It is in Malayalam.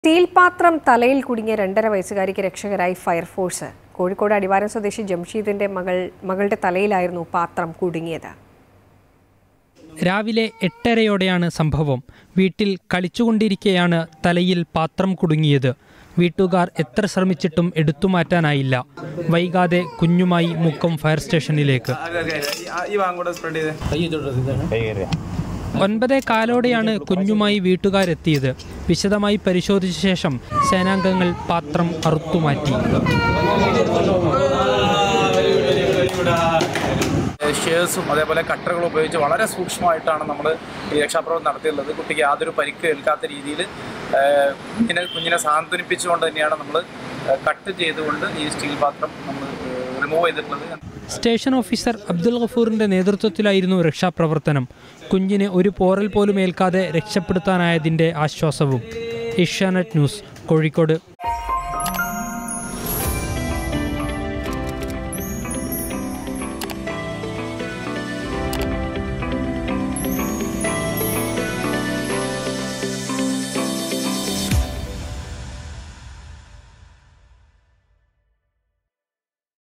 സ്റ്റീൽ പാത്രം തലയിൽ കുടുങ്ങിയ രണ്ടര വയസ്സുകാരിക്ക് രക്ഷകരായി ഫയർഫോഴ്സ് കോഴിക്കോട് അടിവാരം സ്വദേശി ജംഷീദിന്റെ മകൾ മകളുടെ തലയിലായിരുന്നു പാത്രം കുടുങ്ങിയത് രാവിലെ എട്ടരയോടെയാണ് സംഭവം വീട്ടിൽ കളിച്ചുകൊണ്ടിരിക്കെയാണ് തലയിൽ പാത്രം കുടുങ്ങിയത് വീട്ടുകാർ എത്ര ശ്രമിച്ചിട്ടും എടുത്തുമാറ്റാനായില്ല വൈകാതെ കുഞ്ഞുമായി മുക്കം ഫയർ സ്റ്റേഷനിലേക്ക് ഈ വാങ്ങ് കൂടെ സ്പ്രെഡ് ചെയ്തേ ഒൻപതേ കാലോടെയാണ് കുഞ്ഞുമായി വീട്ടുകാരെത്തിയത് വിശദമായി പരിശോധിച്ച ശേഷം സേനാംഗങ്ങൾ പാത്രം അറുത്തുമാറ്റി ഷേഴ്സും അതേപോലെ കട്ടറുകളും ഉപയോഗിച്ച് വളരെ സൂക്ഷ്മമായിട്ടാണ് നമ്മൾ ഈ രക്ഷാപ്രവർത്തനം നടത്തിയുള്ളത് കുട്ടിക്ക് യാതൊരു പരിക്ക് ഏൽക്കാത്ത രീതിയിൽ കുഞ്ഞിനെ കുഞ്ഞിനെ സാന്ത്വനിപ്പിച്ചുകൊണ്ട് തന്നെയാണ് നമ്മൾ കട്ട് ചെയ്തുകൊണ്ട് ഈ സ്റ്റീൽ പാത്രം നമ്മൾ റിമൂവ് ചെയ്തിട്ടുള്ളത് സ്റ്റേഷൻ ഓഫീസർ അബ്ദുൽ ഗഫൂറിന്റെ നേതൃത്വത്തിലായിരുന്നു രക്ഷാപ്രവർത്തനം കുഞ്ഞിന് ഒരു പോറൽ പോലും ഏൽക്കാതെ രക്ഷപ്പെടുത്താനായതിന്റെ ആശ്വാസവും ഏഷ്യാനെറ്റ് ന്യൂസ് കോഴിക്കോട്